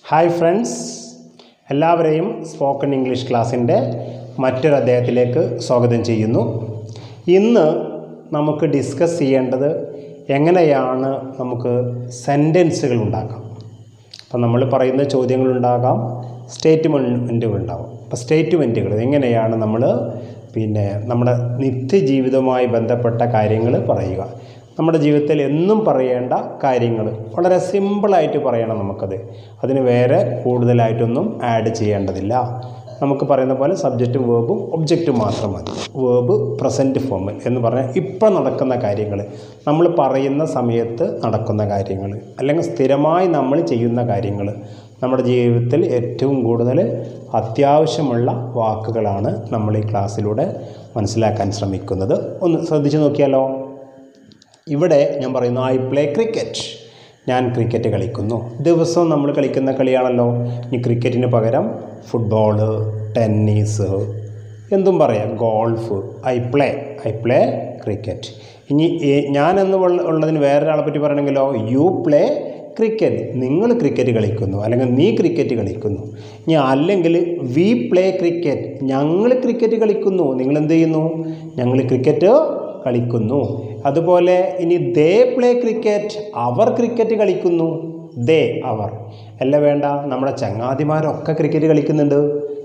hi friends എല്ലാവരെയും spoken English ക്ലാസ്സിൻ്റെ മറ്റൊരു അധ്യായത്തിലേക്ക് സ്വാഗതം ചെയ്യുന്നു ഇന്ന് നമുക്ക് ഡിസ്കസ് ചെയ്യേണ്ടത് എങ്ങനെയാണ് നമുക്ക് സെൻറ്റൻസുകൾ ഉണ്ടാക്കാം അപ്പം നമ്മൾ പറയുന്ന ചോദ്യങ്ങളുണ്ടാകാം സ്റ്റേറ്റ്മെൻറ്റുകളുണ്ടാവും അപ്പോൾ സ്റ്റേറ്റ്മെൻറ്റുകൾ എങ്ങനെയാണ് നമ്മൾ പിന്നെ നമ്മുടെ നിത്യജീവിതവുമായി ബന്ധപ്പെട്ട കാര്യങ്ങൾ പറയുക നമ്മുടെ ജീവിതത്തിൽ എന്നും പറയേണ്ട കാര്യങ്ങൾ വളരെ സിമ്പിളായിട്ട് പറയണം നമുക്കത് അതിന് വേറെ കൂടുതലായിട്ടൊന്നും ആഡ് ചെയ്യേണ്ടതില്ല നമുക്ക് പറയുന്ന പോലെ സബ്ജക്റ്റും വേർബും ഒബ്ജക്റ്റും മാത്രം മതി വേർബ് പ്രസൻറ്റ് ഫോമിൽ എന്ന് പറഞ്ഞാൽ ഇപ്പം നടക്കുന്ന കാര്യങ്ങൾ നമ്മൾ പറയുന്ന സമയത്ത് നടക്കുന്ന കാര്യങ്ങൾ അല്ലെങ്കിൽ സ്ഥിരമായി നമ്മൾ ചെയ്യുന്ന കാര്യങ്ങൾ നമ്മുടെ ജീവിതത്തിൽ ഏറ്റവും കൂടുതൽ അത്യാവശ്യമുള്ള വാക്കുകളാണ് നമ്മൾ ഈ ക്ലാസ്സിലൂടെ മനസ്സിലാക്കാൻ ശ്രമിക്കുന്നത് ഒന്ന് ശ്രദ്ധിച്ച് നോക്കിയാലോ ഇവിടെ ഞാൻ പറയുന്നു ഐ പ്ലേ ക്രിക്കറ്റ് ഞാൻ ക്രിക്കറ്റ് കളിക്കുന്നു ദിവസവും നമ്മൾ കളിക്കുന്ന കളിയാണല്ലോ ഇനി ക്രിക്കറ്റിന് പകരം ഫുട്ബോള് ടെന്നീസ് എന്തും പറയാം golf I play I play cricket ഇനി ഏ- ഞാനെന്ന് ഉള്ള- ഉള്ളതിന് വേറൊരാളെ പറ്റി പറയണമെങ്കിലോ യു പ്ലേ ക്രിക്കറ്റ് നിങ്ങൾ ക്രിക്കറ്റ് കളിക്കുന്നു അല്ലെങ്കിൽ നീ ക്രിക്കറ്റ് കളിക്കുന്നു ഇനി അല്ലെങ്കിൽ വി പ്ലേ ക്രിക്കറ്റ് ഞങ്ങൾ ക്രിക്കറ്റ് കളിക്കുന്നു നിങ്ങൾ എന്ത് ചെയ്യുന്നു ഞങ്ങൾ ക്രിക്കറ്റ് കളിക്കുന്നു അതുപോലെ ഇനി ദേ പ്ലേ ക്രിക്കറ്റ് അവർ ക്രിക്കറ്റ് കളിക്കുന്നു ദേ അവർ അല്ല വേണ്ട നമ്മുടെ ചങ്ങാതിമാരൊക്കെ ക്രിക്കറ്റ് കളിക്കുന്നുണ്ട്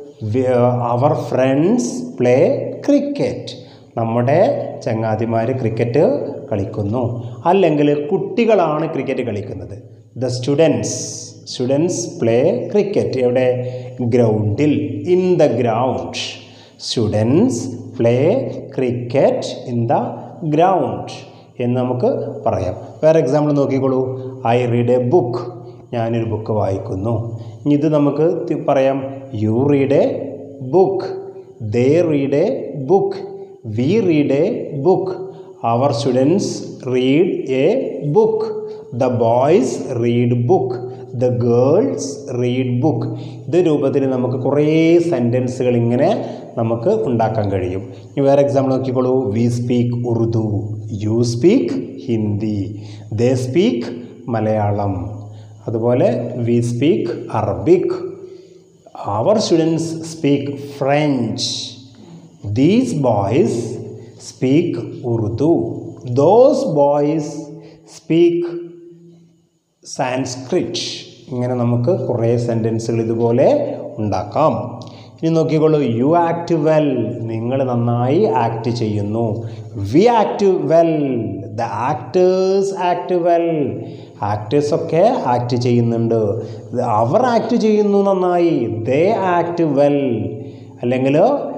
അവർ ഫ്രണ്ട്സ് പ്ലേ ക്രിക്കറ്റ് നമ്മുടെ ചങ്ങാതിമാർ ക്രിക്കറ്റ് കളിക്കുന്നു അല്ലെങ്കിൽ കുട്ടികളാണ് ക്രിക്കറ്റ് കളിക്കുന്നത് the students students play cricket എവിടെ ഗ്രൗണ്ടിൽ in the ground students play cricket in the ground എന്ന് നമുക്ക് പറയാം വേറെ എക്സാമ്പിൾ നോക്കിക്കോളൂ ഐ റീഡ് എ ബുക്ക് ഞാനൊരു ബുക്ക് വായിക്കുന്നു ഇനി ഇത് നമുക്ക് തി- പറയാം you read a book they read a book we read a book അവർ students read a book the boys read book the girls read book ഇത് രൂപത്തിൽ നമുക്ക് കുറേ സെൻറ്റൻസുകൾ ഇങ്ങനെ നമുക്ക് ഉണ്ടാക്കാൻ കഴിയും ഇനി വേറെ എക്സാമ്പിൾ നോക്കിക്കോളൂ we speak Urdu you speak Hindi they speak Malayalam അതുപോലെ വി സ്പീക്ക് അറബിക് അവർ students speak French these boys speak Urdu those boys speak Sanskrit ഇങ്ങനെ നമുക്ക് കുറേ സെൻറ്റൻസുകൾ ഇതുപോലെ ഉണ്ടാക്കാം ഇനി നോക്കിക്കോളൂ യു ആക്ട് വെൽ നിങ്ങൾ നന്നായി ആക്ട് ചെയ്യുന്നു we act well the actors act well ആക്ടേഴ്സൊക്കെ ആക്ട് ചെയ്യുന്നുണ്ട് അവർ ആക്ട് ചെയ്യുന്നു നന്നായി ദേ ആക്ട് വെൽ അല്ലെങ്കിൽ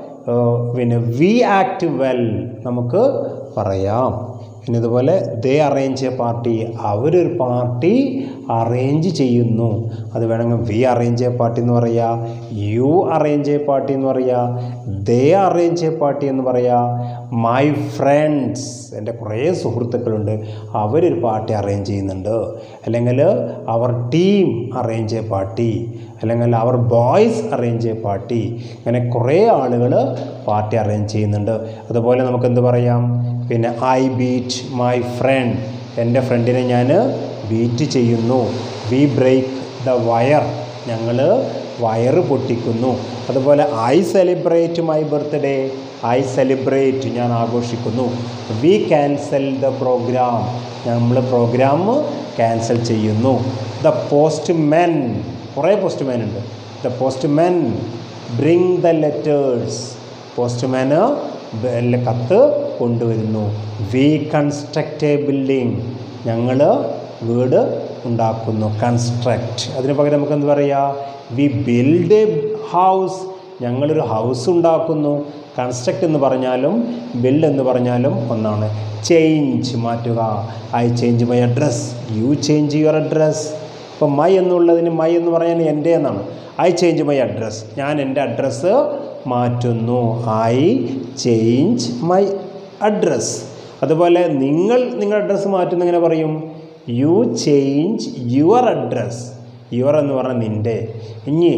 പിന്നെ വി ആക്ട് വെൽ നമുക്ക് പറയാം പിന്നെ ഇതുപോലെ ദേ അറേഞ്ച് എ പാർട്ടി അവരൊരു പാർട്ടി അറേഞ്ച് ചെയ്യുന്നു അത് വേണമെങ്കിൽ വി അറേഞ്ച് എ പാർട്ടി എന്ന് പറയുക യു അറേഞ്ച് എ പാർട്ടി എന്ന് പറയുക ദേ അറേഞ്ച് എ പാർട്ടി എന്ന് പറയുക മൈ ഫ്രണ്ട്സ് എൻ്റെ കുറേ സുഹൃത്തുക്കളുണ്ട് അവരൊരു പാർട്ടി അറേഞ്ച് ചെയ്യുന്നുണ്ട് അല്ലെങ്കിൽ അവർ ടീം അറേഞ്ച് എ പാർട്ടി അല്ലെങ്കിൽ അവർ ബോയ്സ് അറേഞ്ച് എ പാർട്ടി ഇങ്ങനെ കുറേ ആളുകൾ പാർട്ടി അറേഞ്ച് ചെയ്യുന്നുണ്ട് അതുപോലെ നമുക്ക് എന്ത് പറയാം പിന്നെ ഐ ബീറ്റ് മൈ ഫ്രണ്ട് എൻ്റെ ഫ്രണ്ടിനെ ഞാൻ ബീറ്റ് ചെയ്യുന്നു വി ബ്രേക്ക് ദ വയർ ഞങ്ങൾ വയറ് പൊട്ടിക്കുന്നു അതുപോലെ I celebrate my birthday I celebrate ഞാൻ ആഘോഷിക്കുന്നു വി ക്യാൻസൽ ദ പ്രോഗ്രാം നമ്മൾ പ്രോഗ്രാം ക്യാൻസൽ ചെയ്യുന്നു ദ പോസ്റ്റ് മെൻ കുറേ പോസ്റ്റ് മാൻ ഉണ്ട് the postmen bring the letters പോസ്റ്റ്മാന് കത്ത് കൊണ്ടുവരുന്നു വി കൺസ്ട്രക്റ്റ് എ ബിൽഡിംഗ് ഞങ്ങൾ വീട് ഉണ്ടാക്കുന്നു കൺസ്ട്രക്റ്റ് അതിന് പകരം നമുക്ക് എന്ത് പറയുക വി ബിൽഡ് എ ഹൗസ് ഞങ്ങളൊരു ഹൗസ് ഉണ്ടാക്കുന്നു കൺസ്ട്രക്റ്റ് എന്ന് പറഞ്ഞാലും ബിൽഡ് എന്ന് പറഞ്ഞാലും ഒന്നാണ് ചേഞ്ച് മാറ്റുക I change my address you change your address ഇപ്പോൾ മൈ എന്നുള്ളതിന് മൈ എന്ന് പറഞ്ഞാൽ എൻ്റെ എന്നാണ് ഐ ചേഞ്ച് മൈ അഡ്രസ് ഞാൻ എൻ്റെ അഡ്രസ്സ് മാറ്റുന്നു ഐ ചേഞ്ച് മൈ അഡ്രസ് അതുപോലെ നിങ്ങൾ നിങ്ങളുടെ അഡ്രസ്സ് മാറ്റുന്ന എങ്ങനെ പറയും you change your address your എന്ന് പറഞ്ഞാൽ നിൻ്റെ ഇനി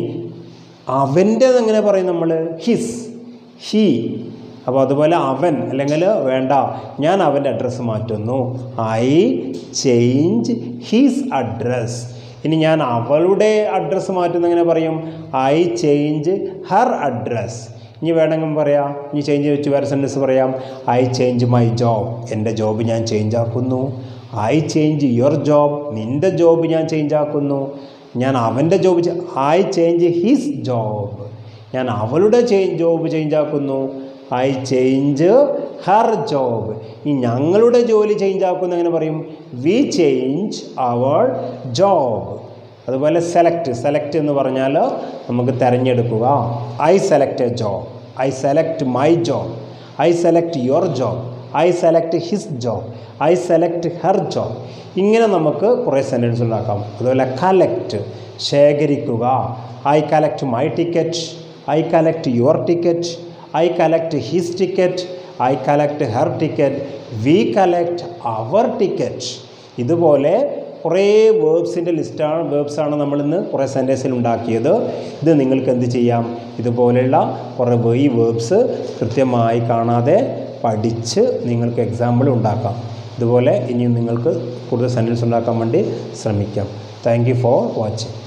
അവൻ്റെ എങ്ങനെ പറയും നമ്മൾ ഹിസ് ഹി അപ്പോൾ അതുപോലെ അവൻ അല്ലെങ്കിൽ വേണ്ട ഞാൻ അവൻ്റെ അഡ്രസ്സ് മാറ്റുന്നു ഐ ചേഞ്ച് ഹിസ് അഡ്രസ് ഇനി ഞാൻ അവളുടെ അഡ്രസ്സ് മാറ്റുന്ന എങ്ങനെ പറയും ഐ ചേഞ്ച് ഹർ അഡ്രസ് ഇനി വേണമെങ്കിൽ പറയാം ഇനി ചേഞ്ച് വെച്ച് വേറെ സെൻറ്റൻസ് പറയാം ഐ ചേഞ്ച് മൈ ജോബ് എൻ്റെ ജോബ് ഞാൻ ചേഞ്ച് ആക്കുന്നു ഐ ചേഞ്ച് യുവർ ജോബ് നിൻ്റെ ജോബ് ഞാൻ ചേഞ്ച് ആക്കുന്നു ഞാൻ അവൻ്റെ job I change his job ഞാൻ അവളുടെ ചേഞ്ച് ജോബ് ചേഞ്ച് ആക്കുന്നു ഐ ചേഞ്ച് ഹർ ജോബ് ഈ ഞങ്ങളുടെ ജോലി ചേഞ്ച് ആക്കുന്ന എങ്ങനെ പറയും വി ചേഞ്ച് അവർ ജോബ് അതുപോലെ സെലക്ട് സെലക്ട് എന്ന് പറഞ്ഞാൽ നമുക്ക് തിരഞ്ഞെടുക്കുക I select a job I select my job I select your job I select his job I select her job ഇങ്ങനെ നമുക്ക് കുറേ സെൻറ്റൻസ് ഉണ്ടാക്കാം അതുപോലെ കലക്ട് ശേഖരിക്കുക I collect my ticket I collect your ticket I collect his ticket I collect her ticket we collect അവർ ticket ഇതുപോലെ കുറേ വേർബ്സിൻ്റെ ലിസ്റ്റാണ് വേർബ്സാണ് നമ്മളിന്ന് കുറേ സെൻറ്റൻസിൽ ഉണ്ടാക്കിയത് ഇത് നിങ്ങൾക്ക് എന്ത് ചെയ്യാം ഇതുപോലെയുള്ള കുറേ ഈ വേർബ്സ് കൃത്യമായി കാണാതെ പഠിച്ച് നിങ്ങൾക്ക് എക്സാമ്പിൾ ഉണ്ടാക്കാം ഇതുപോലെ ഇനിയും നിങ്ങൾക്ക് കൂടുതൽ സെൻറ്റൻസ് ഉണ്ടാക്കാൻ വേണ്ടി ശ്രമിക്കാം താങ്ക് യു ഫോർ വാച്ചിങ്